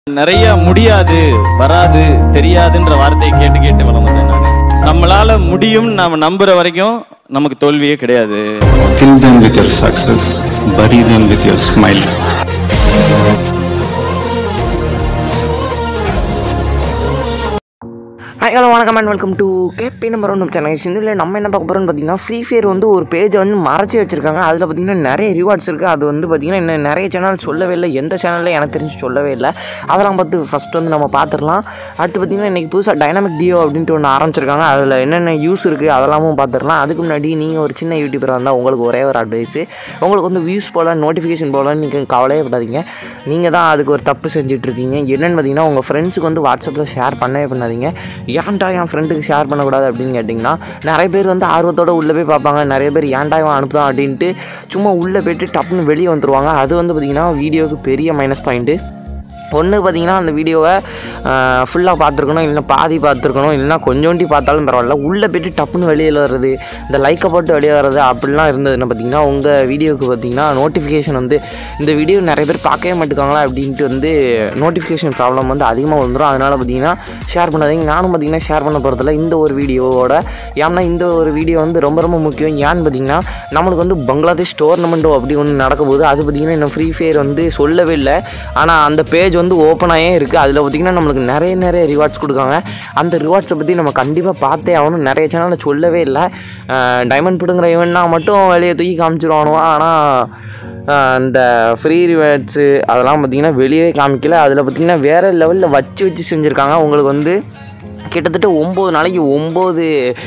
நிறைய முடியாது வராது தெரியாதுன்ற வார்த்தையை கேட்டு கேட்டு வளர்ந்தேன் நான் நம்மளால முடியும் நாம நம்புற வரைக்கும் நமக்கு தோல்வியே கிடையாது Kill them with your success, bury them with your smile. Hi hello வணக்கம் and welcome to K P number one channel இதில் நம்ம என்ன பார்க்க போகிறோம்னு பார்த்தீங்கன்னா ஃப்ரீ ஃபயர் வந்து ஒரு பேஜை வந்து மறைச்சி வச்சிருக்காங்க அதில் பார்த்தீங்கன்னா நிறைய ரிவார்ட்ஸ் இருக்குது அது வந்து பார்த்தீங்கன்னா இன்னும் நிறைய சேனல் சொல்லவே இல்லை எந்த சேனலில் எனக்கு தெரிஞ்சு சொல்லவே இல்லை அதெல்லாம் பார்த்து ஃபஸ்ட் வந்து நம்ம பார்த்துடலாம் அடுத்து பார்த்தீங்கன்னா இன்றைக்கி புதுசாக டைனமிக் டியோ அப்படின்ட்டு ஒன்று ஆரம்பிச்சிருக்காங்க அதில் என்னென்ன யூஸ் இருக்குது அதெல்லாமும் பார்த்துடலாம் அதுக்கு முன்னாடி நீங்கள் ஒரு சின்ன யூடியூபராக இருந்தால் உங்களுக்கு ஒரே ஒரு அட்வைஸு உங்களுக்கு வந்து வியூஸ் போல நோட்டிஃபிகேஷன் போல நீங்கள் கவலையே படாதீங்க நீங்கள் தான் அதுக்கு ஒரு தப்பு செஞ்சுட்ருக்கீங்க என்னென்னு பார்த்தீங்கன்னா உங்கள் ஃப்ரெண்ட்ஸுக்கு வந்து வாட்ஸ்அப்பில் ஷேர் பண்ணவே பண்ணாதீங்க ஏன்டா என் ஃப்ரெண்டுக்கு ஷேர் பண்ணக்கூடாது அப்படின்னு கேட்டிங்கன்னா நிறைய பேர் வந்து ஆர்வத்தோட உள்ளே போய் பார்ப்பாங்க நிறைய பேர் ஏன்டா இவன் அனுப்புதான் அப்படின்ட்டு சும்மா உள்ளே போயிட்டு டப்புன்னு வெளியே வந்துருவாங்க அது வந்து பார்த்திங்கன்னா வீடியோவுக்கு பெரிய மைனஸ் பாயிண்ட்டு ஒன்று பார்த்தீங்கன்னா அந்த வீடியோவை ஃபுல்லாக பார்த்துருக்கணும் இல்லைன்னா பாதி பார்த்துருக்கணும் இல்லைன்னா கொஞ்சோண்டி பார்த்தாலும் பரவாயில்ல உள்ளே போயிட்டு டப்புன்னு வெளியில் வர்றது இந்த லைக்கை போட்டு வெளியே வர்றது அப்படிலாம் இருந்ததுன்னு பார்த்தீங்கன்னா உங்கள் வீடியோவுக்கு பார்த்தீங்கன்னா நோட்டிஃபிகேஷன் வந்து இந்த வீடியோ நிறைய பேர் பார்க்கவே மாட்டேங்காங்களா அப்படின்ட்டு வந்து நோட்டிஃபிகேஷன் ப்ராப்ளம் வந்து அதிகமாக வந்துடும் அதனால் பார்த்தீங்கன்னா ஷேர் பண்ணாதீங்க நானும் பார்த்தீங்கன்னா ஷேர் பண்ண போகிறதில்ல இந்த ஒரு வீடியோவோட ஏன்னா இந்த ஒரு வீடியோ வந்து ரொம்ப ரொம்ப முக்கியம் ஏன்னு பார்த்தீங்கன்னா நம்மளுக்கு வந்து பங்களாதேஷ் டோர்னமெண்ட்டோ அப்படி ஒன்று நடக்க போகுது அது பார்த்தீங்கன்னா இன்னும் ஃப்ரீ ஃபயர் வந்து சொல்லவே இல்லை ஆனால் அந்த பேஜ் வந்து ஓப்பனாகவே இருக்குது அதில் பார்த்திங்கன்னா நம்மளுக்கு நிறைய நிறைய ரிவார்ட்ஸ் கொடுக்காங்க அந்த ரிவார்ட்ஸை பற்றி நம்ம கண்டிப்பாக பார்த்தே ஆகணும் நிறைய சேனலில் சொல்லவே இல்லை டைமண்ட் பிடுங்குற ஈவெண்ட்னா மட்டும் வெளியே தூக்கி காமிச்சிருவானுவா ஆனால் இந்த ஃப்ரீ ரிவார்ட்ஸு அதெல்லாம் பார்த்திங்கன்னா வெளியே காமிக்கல அதில் பார்த்திங்கன்னா வேறு லெவலில் வச்சு வச்சு செஞ்சுருக்காங்க உங்களுக்கு வந்து கிட்டத்தட்ட ஒம்பது நாளைக்கு ஒம்பது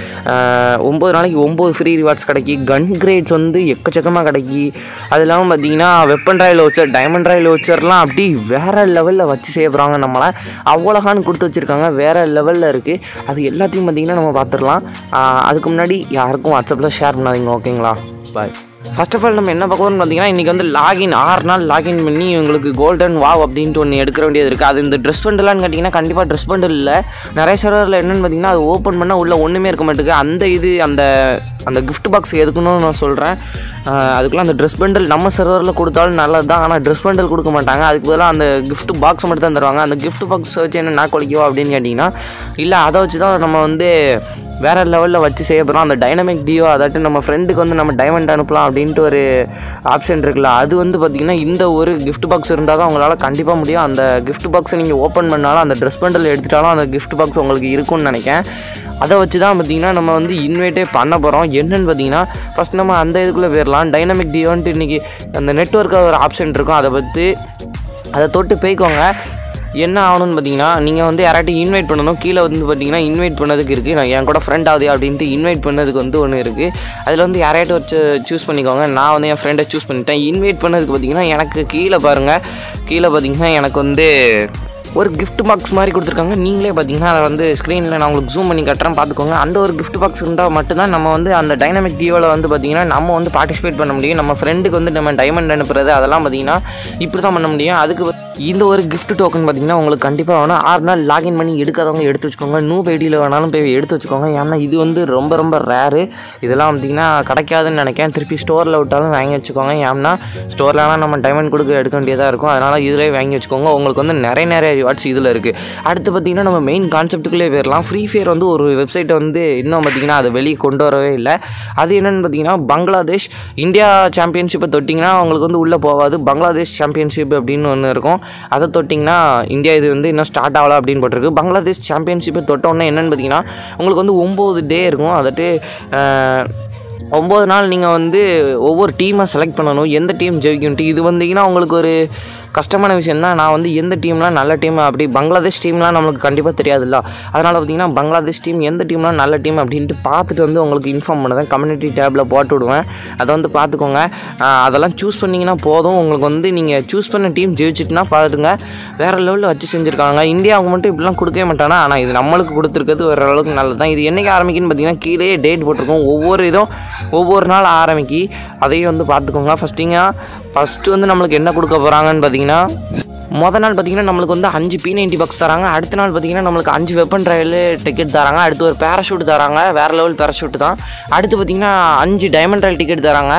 ஒம்பது நாளைக்கு ஒம்பது ஃப்ரீ ரிவார்ட்ஸ் கிடைக்கி கன் கிரேட்ஸ் வந்து எக்கச்சக்கமாக கிடைக்கி அது இல்லாமல் பார்த்தீங்கன்னா weapon royale voucher diamond royale வச்சர்லாம் அப்படி வேறு லெவலில் வச்சு செய்ய போகிறாங்க நம்மளை அவ்வளோகான்னு கொடுத்து வச்சுருக்காங்க வேறு லெவலில் இருக்குது அது எல்லாத்தையும் பார்த்தீங்கன்னா நம்ம பார்த்துடலாம் ஆஹ் அதுக்கு முன்னாடி யாருக்கும் வாட்ஸ்அப்பில் ஷேர் பண்ணாதீங்க ஓகேங்களா பாய் ஃபர்ஸ்ட் ஆஃப் ஆல் நம்ம என்ன பார்க்க போகிறோம்னு பார்த்தீங்கன்னா இன்றைக்கி வந்து லாகின் ஆறு நாள் லாகின் பண்ணி உங்களுக்கு கோல்டன் வாவ் அப்படின்ட்டு ஒன்று எடுக்க வேண்டியது இருக்குது அது இந்த ட்ரெஸ் பண்டலான்னு கேட்டிங்கன்னா கண்டிப்பாக ட்ரெஸ் பண்டல் இல்லை நிறைய சர்வரில் என்னென்னு பார்த்தீங்கன்னா அது ஓப்பன் பண்ணால் உள்ளே ஒன்றுமே இருக்க மாட்டேங்குது அந்த இது அந்த அந்த gift பாக்ஸ் எதுக்குன்னு நான் சொல்கிறேன் அதுக்குலாம் அந்த ட்ரெஸ் பண்டல் நம்ம சர்வரில் கொடுத்தாலும் நல்லது தான் ஆனால் ட்ரெஸ் பண்டல் கொடுக்க மாட்டாங்க அதுக்கு பதிலாக அந்த gift பாக்ஸ் மட்டும் தான் தருவாங்க அந்த gift பாக்ஸ் வச்சு என்ன நான் கொலைக்கோ அப்படின்னு கேட்டிங்கன்னா இல்லை அதை வச்சு தான் நம்ம வந்து வேறு லெவலில் வச்சு செய்ய போகிறோம் அந்த டைனமிக் டியோ அதாட்டு நம்ம ஃப்ரெண்டுக்கு வந்து நம்ம டைமண்ட் அனுப்பலாம் அப்படின்ட்டு ஒரு ஆப்ஷன் இருக்குல்ல அது வந்து பார்த்திங்கன்னா இந்த ஒரு gift பாக்ஸ் இருந்தால் தான் உங்களால் கண்டிப்பாக முடியும் அந்த gift பாக்ஸை நீங்கள் ஓப்பன் பண்ணாலும் அந்த ட்ரெஸ் பண்டல் எடுத்துட்டாலும் அந்த gift பாக்ஸ் உங்களுக்கு இருக்கும்னு நினைக்கிறேன் அதை வச்சு தான் பார்த்தீங்கன்னா நம்ம வந்து இன்வைட்டே பண்ண போகிறோம் என்னன்னு பார்த்தீங்கன்னா ஃபஸ்ட் நம்ம அந்த இதுக்குள்ளே போயிடலாம் டைனமிக் டியோன்ட்டு இன்றைக்கி அந்த நெட்ஒர்க்காக ஒரு ஆப்ஷன் இருக்கும் அதை பற்றி அதை தொட்டு போய்க்கோங்க என்ன ஆகணும்னு பார்த்தீங்கன்னா நீங்கள் வந்து யாராட்டும் இன்வைட் பண்ணணும் கீழே வந்து பார்த்தீங்கன்னா இன்வைட் பண்ணதுக்கு இருக்குது நான் என் கூட ஃப்ரெண்ட் ஆகுது அப்படின்ட்டு இன்வைட் பண்ணதுக்கு வந்து ஒன்று இருக்குது அதில் வந்து யாரையாட்டும் வச்சு சூஸ் பண்ணிக்கோங்க நான் வந்து என் ஃப்ரெண்டை சூஸ் பண்ணிட்டேன் இன்வைட் பண்ணதுக்கு பார்த்தீங்கன்னா எனக்கு கீழே பாருங்கள் கீழே பார்த்தீங்கன்னா எனக்கு வந்து ஒரு gift பாக்ஸ் மாதிரி கொடுத்துருக்காங்க நீங்களே பார்த்தீங்கன்னா அதை வந்து ஸ்க்ரீனில் நான் உங்களுக்கு ஜூம் பண்ணி கட்டுறேன் பார்த்துக்கோங்க அந்த ஒரு gift பாக்ஸ் இருந்தால் மட்டும்தான் நம்ம வந்து அந்த டைனமிக் டியோவில் வந்து பார்த்தீங்கன்னா நம்ம வந்து பார்ட்டிசிபேட் பண்ண முடியும் நம்ம ஃப்ரெண்டுக்கு வந்து நம்ம டைமண்ட் அனுப்புறது அதெல்லாம் பார்த்தீங்கன்னா இப்படி தான் பண்ண முடியும் அதுக்கு வந்து இந்த ஒரு gift டோக்கன் பார்த்தீங்கன்னா உங்களுக்கு கண்டிப்பாக வேணும் ஆறு நாள் லாகின் பண்ணி எடுக்காதவங்க எடுத்து வச்சுக்கோங்க நூ ஐடியில் வேணாலும் போய் எடுத்து வச்சுக்கோங்க ஏன்னா இது வந்து ரொம்ப ரொம்ப ரேரு இதெல்லாம் பார்த்தீங்கன்னா கிடைக்காதுன்னு நினைக்கிறேன் திருப்பி ஸ்டோரில் விட்டாலும் வாங்கி வச்சுக்கோங்க ஏன்னா ஸ்டோரில் ஆனால் நம்ம டைமண்ட் கொடுக்க எடுக்க வேண்டியதாக இருக்கும் அதனால் இதிலே வாங்கி வச்சுக்கோங்க உங்களுக்கு வந்து நிறைய நிறைய ரிவார்ட்ஸ் இதில் இருக்குது அடுத்து பார்த்தீங்கன்னா நம்ம மெயின் கான்செப்ட்டுக்குள்ளே போயிடலாம் ஃப்ரீ ஃபயர் வந்து ஒரு வெப்சைட்டை வந்து இன்னும் பார்த்தீங்கன்னா அதை வெளியே கொண்டு வரவே இல்லை அது என்னென்னு பார்த்தீங்கன்னா பங்களாதேஷ் இந்தியா சாம்பியன்ஷிப்பை தொட்டிங்கன்னா உங்களுக்கு வந்து உள்ளே போகாது பங்களாதேஷ் சாம்பியன்ஷிப் அப்படின்னு ஒன்று இருக்கும் அதை தொட்டிங்கன்னா இந்தியா இது வந்து இன்னும் ஸ்டார்ட் ஆகல அப்படின்னு போட்டிருக்கு பங்களாதேஷ் சாம்பியன்ஷிப்பை தொட்டோன்னே என்னென்னு பார்த்தீங்கன்னா உங்களுக்கு வந்து ஒம்பது டே இருக்கும் அதாட்டு அஹ், ஒம்பது நாள் நீங்கள் வந்து ஒவ்வொரு டீமாக செலக்ட் பண்ணணும் எந்த டீம் ஜெயிக்கும்ட்டு இது வந்தீங்கன்னா உங்களுக்கு ஒரு கஷ்டமான விஷயம் தான் நான் வந்து எந்த டீம்லாம் நல்ல டீம் அப்படி பங்களாதேஷ் டீம்லாம் நம்மளுக்கு கண்டிப்பாக தெரியாதுல்ல அதனால் பார்த்தீங்கன்னா பங்களாதேஷ் டீம் எந்த டீம்லாம் நல்ல டீம் அப்படின்ட்டு பார்த்துட்டு வந்து உங்களுக்கு இன்ஃபார்ம் பண்ணுறேன் கம்யூனிட்டி டேப்பில் போட்டு விடுவேன் அதை வந்து பார்த்துக்கோங்க ஆஹ் அதெல்லாம் சூஸ் பண்ணிங்கன்னா போதும் உங்களுக்கு வந்து நீங்கள் சூஸ் பண்ண டீம் ஜெயிச்சிட்டுனா பார்த்துங்க வேறு லெவலில் வச்சு செஞ்சுருக்காங்க இந்தியாவுக்கு மட்டும் இப்படிலாம் கொடுக்கவே மாட்டானா ஆனால் இது நம்மளுக்கு கொடுத்துருக்கிறது ஓரளவுக்கு நல்லது தான் இது என்றைக்கு ஆரம்பிக்குன்னு பார்த்தீங்கன்னா கீழே டேட் போட்டிருக்கோம் ஒவ்வொரு இதுவும் ஒவ்வொரு நாள் ஆரம்பிக்கி அதையும் வந்து பார்த்துக்கோங்க ஃபஸ்ட்டிங்க ஃபஸ்ட்டு வந்து நம்மளுக்கு என்ன கொடுக்க போகிறாங்கன்னு பார்த்தீங்கன்னா மொதல் நாள் பார்த்தீங்கன்னா நம்மளுக்கு வந்து அஞ்சு பி நைன்டி பாக்ஸ் தராங்க அடுத்த நாள் பார்த்தீங்கன்னா நம்மளுக்கு அஞ்சு வெப்பன் ட்ரையல் டிக்கெட் தராங்க அடுத்து ஒரு பேராஷூட் தராங்க வேறு லெவல் பேராஷூட் தான் அடுத்து பார்த்தீங்கன்னா அஞ்சு டைமண்ட் ட்ரையல் டிக்கெட் தராங்க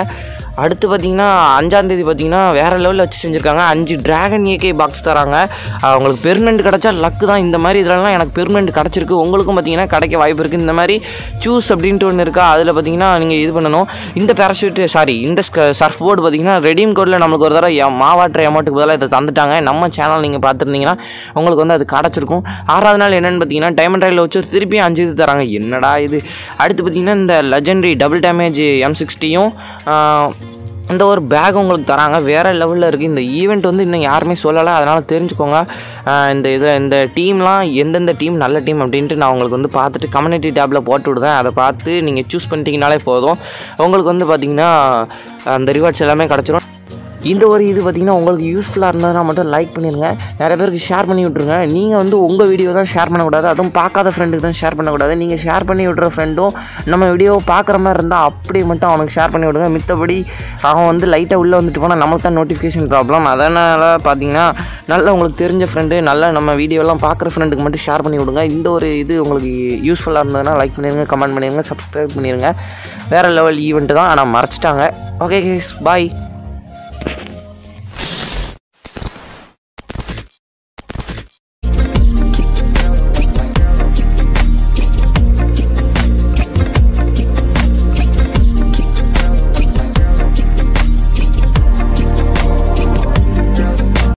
அடுத்து பார்த்தீங்கன்னா அஞ்சாந்தேதி பார்த்தீங்கன்னா வேறு லெவலில் வச்சு செஞ்சுருக்காங்க அஞ்சு டிராகன் ஏகே பாக்ஸ் தராங்க அவங்களுக்கு பெர்மனெண்ட் கிடச்சா லக்கு தான் இந்த மாதிரி இதெல்லாம் எனக்கு பெர்மனெண்ட் கிடச்சிருக்கு உங்களுக்கும் பார்த்தீங்கன்னா கிடைக்க வாய்ப்பு இருக்குது இந்த மாதிரி சூஸ் அப்படின்ட்டு ஒன்று இருக்கா அதில் பார்த்தீங்கன்னா நீங்கள் இது பண்ணணும் இந்த பேராஷூட் சாரி இந்த சர்ஃப் போர்டு பார்த்தீங்கன்னா ரெடீம் கோடில் நம்மளுக்கு ஒரு தடவை எ- மாவாட்டுற அமௌண்ட்டுக்கு பதிலாக இதை தந்துட்டாங்க நம்ம சேனல் நீங்கள் பார்த்துருந்தீங்கன்னா உங்களுக்கு வந்து அது கிடச்சிருக்கும் ஆறாவது நாள் என்னென்னு பார்த்தீங்கன்னா டைமண்ட் ரயில் வச்சு திருப்பி அஞ்சு இது தராங்க என்னடா இது அடுத்து பார்த்தீங்கன்னா இந்த லெஜெண்டரி டபுள் டேமேஜ் எம் சிக்ஸ்டியும் இந்த ஒரு பேக் உங்களுக்கு தராங்க வேறு லெவலில் இருக்குது இந்த ஈவெண்ட் வந்து இன்னும் யாருமே சொல்லலை அதனால் தெரிஞ்சுக்கோங்க ஆஹ் இந்த இது இந்த டீம்லாம் எந்தெந்த டீம் நல்ல டீம் அப்படின்ட்டு நான் உங்களுக்கு வந்து பார்த்துட்டு கம்யூனிட்டி டேப்பில் போட்டு விடுதேன் அதை பார்த்து நீங்கள் சூஸ் பண்ணிட்டீங்கனாலே போதும் உங்களுக்கு வந்து பார்த்தீங்கன்னா அந்த ரிவார்ட்ஸ் எல்லாமே கிடச்சிரும் இந்த ஒரு இது பார்த்தீங்கன்னா உங்களுக்கு யூஸ்ஃபுல்லாக இருந்ததுன்னா மட்டும் லைக் பண்ணிடுங்க நிறைய பேருக்கு ஷேர் பண்ணி விட்ருங்க நீங்கள் வந்து உங்கள் வீடியோ தான் ஷேர் பண்ணக்கூடாது அதுவும் பார்க்காத ஃப்ரெண்டுக்கு தான் ஷேர் பண்ணக்கூடாது நீங்கள் ஷேர் பண்ணி விட்ற ஃப்ரெண்டும் நம்ம வீடியோ பார்க்குற மாதிரி இருந்தால் அப்படியே மட்டும் அவனுக்கு ஷேர் பண்ணி விடுங்க மித்தபடி அவன் வந்து லைட்டாக உள்ளே வந்துட்டு போனால் நமக்கு தான் நோட்டிஃபிகேஷன் ப்ராப்ளம் அதனால் பார்த்தீங்கன்னா நல்ல உங்களுக்கு தெரிஞ்ச ஃப்ரெண்டு நல்ல நம்ம வீடியோலாம் பார்க்குற ஃப்ரெண்டுக்கு மட்டும் ஷேர் பண்ணி விடுங்க இந்த ஒரு இது உங்களுக்கு யூஸ்ஃபுல்லாக இருந்ததுன்னா லைக் பண்ணிடுங்க கமெண்ட் பண்ணிடுங்க சப்ஸ்கிரைப் பண்ணிடுங்க வேறு லெவல் ஈவெண்ட்டு தான் ஆனால் மறைச்சிட்டாங்க ஓகே கேஸ் பாய்